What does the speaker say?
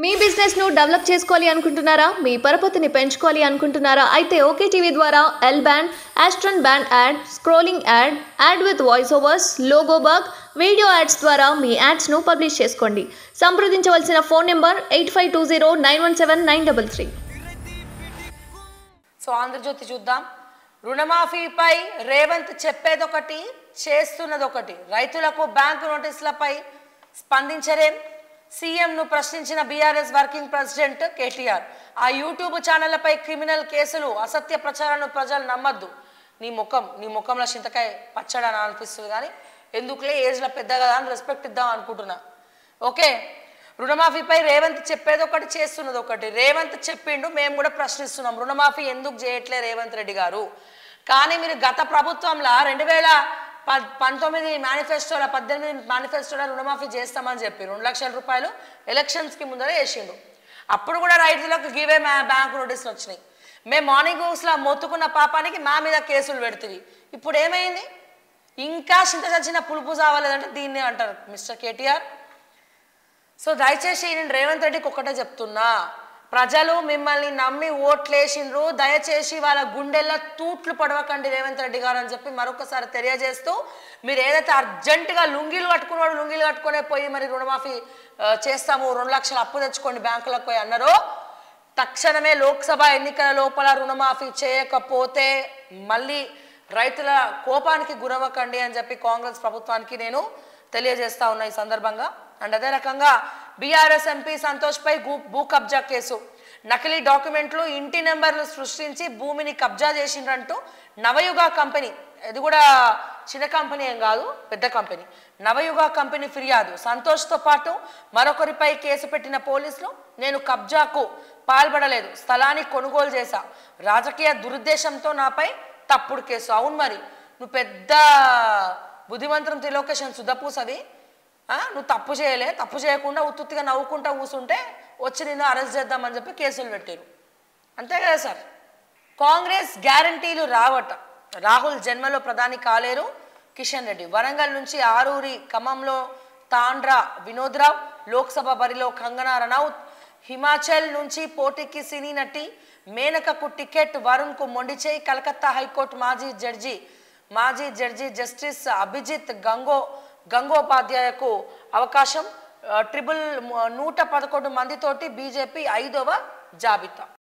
మీ business ను develop చేసుకోవాలి అనుకుంటున్నారా మీ పరపతిని పెంచుకోవాలి అనుకుంటున్నారా అయితే ఓకే టీవీ ద్వారా L band aston band ad scrolling ad ad with voice overs logo bug video ads ద్వారా మీ యాడ్స్ ను పబ్లిష్ చేసుకోండి సంప్రదించవలసిన phone number eight five two zero nine one seven nine double three so Andhra Jyothi చూద్దాం రుణమాఫీపై రేవంత్ చెప్పేదొకటి చేస్తున్నదొకటి రైతులకు bank నోటీసులపై స్పందించరేం సీఎంను ప్రశ్నించిన BRS working president KTR ఆ యూట్యూబ్ ఛానళ్లపై క్రిమినల్ కేసులు అసత్య ప్రచారాలను ప్రజలు నమ్మద్దు నీ ముఖం నీ ముఖంలో చింతకాయ పచ్చడి అని అనిపిస్తుంది కానీ ఎందుకులే ఏజ్లో పెద్ద కదా అని రెస్పెక్ట్ ఇద్దాం అనుకుంటున్నా ఓకే రుణమాఫీపై రేవంత్ చెప్పేది ఒకటి చేస్తున్నది ఒకటి రేవంత్ చెప్పిండు మేము కూడా ప్రశ్నిస్తున్నాం రుణమాఫీ ఎందుకు చేయట్లే రేవంత్ రెడ్డి గారు కానీ మీరు గత ప్రభుత్వంలో రెండు వేల ప పంతొమ్మిది మేనిఫెస్టోలో పద్దెనిమిది మేనిఫెస్టోలో రుణమాఫీ చేస్తామని చెప్పి రెండు లక్షల రూపాయలు ఎలక్షన్స్కి ముందర వేసిండు అప్పుడు కూడా రైతులకు గివే బ్యాంక్ నోటీసులు వచ్చినాయి మేము మార్నింగ్ న్యూస్లో మొత్తుకున్న పాపానికి మా మీద కేసులు పెడుతుంది ఇప్పుడు ఏమైంది ఇంకా చింత చచ్చిన పులుపు చావలేదంటే దీన్నే అంటారు మిస్టర్ కేటీఆర్ సో దయచేసి నేను రేవంత్ రెడ్డికి ఒక్కటే చెప్తున్నా ప్రజలు మిమ్మల్ని నమ్మి ఓట్లేసిండ్రు దయచేసి వాళ్ళ గుండెల్లో తూట్లు పడవకండి రేవంత్ రెడ్డి గారు అని చెప్పి మరొకసారి తెలియజేస్తూ మీరు ఏదైతే అర్జెంటుగా లుంగీలు కట్టుకున్నాడు లుంగీలు కట్టుకునే పోయి మరి రుణమాఫీ ఆ, చేస్తాము రెండు లక్షలు అప్పు తెచ్చుకోండి బ్యాంకులకు పోయి అన్నారో తక్షణమే లోక్సభ ఎన్నికల లోపల రుణమాఫీ చేయకపోతే మళ్ళీ రైతుల కోపానికి గురవ్వకండి అని చెప్పి కాంగ్రెస్ ప్రభుత్వానికి నేను తెలియజేస్తా ఉన్నా ఈ సందర్భంగా అండ్ అదే రకంగా బీఆర్ఎస్ ఎంపీ సంతోష్ పై భూ- భూ కబ్జా కేసు నకిలీ డాక్యుమెంట్లు ఇంటి నెంబర్లు సృష్టించి భూమిని కబ్జా చేసిండ్రంటూ నవయుగ కంపెనీ ఇది కూడా చిన్న కంపెనీ ఏం కాదు పెద్ద కంపెనీ నవయుగ కంపెనీ ఫిర్యాదు సంతోష్తో పాటు మరొకరిపై కేసు పెట్టిన పోలీసులు నేను కబ్జాకు పాల్పడలేదు స్థలాన్ని కొనుగోలు చేశా రాజకీయ దురుద్దేశంతో నాపై తప్పుడు కేసు అవును మరి నువ్వు పెద్ద బుద్ధిమంత్రం త్రిలోకేషన్ సుధపూసవి ఆ, నువ్వు తప్పు చేయలే తప్పు చేయకుండా ఉత్తుత్తిగా నవ్వుకుంటా కూర్చుంటే వచ్చి నిన్ను అరెస్ట్ చేద్దామని చెప్పి కేసులు పెట్టారు అంతే కదా సార్ కాంగ్రెస్ గ్యారంటీలు రావట రాహుల్ జన్మలో ప్రధాని కాలేరు కిషన్ రెడ్డి వరంగల్ నుంచి ఆరూరి ఖమ్మంలో తాండ్రా వినోద్రావ్ లోక్సభ బరిలో కంగనా రనౌత్ హిమాచల్ నుంచి పోటీకి సినీ నటి మేనకకు టికెట్ వరుణ్ కు మొండిచేయి కలకత్తా హైకోర్టు మాజీ జడ్జి మాజీ జడ్జి జస్టిస్ అభిజిత్ గంగో గంగోపాధ్యాయకు అవకాశం ఆ, ట్రిపుల్ నూట పదకొండు మందితోటి బీజేపీ ఐదవ జాబితా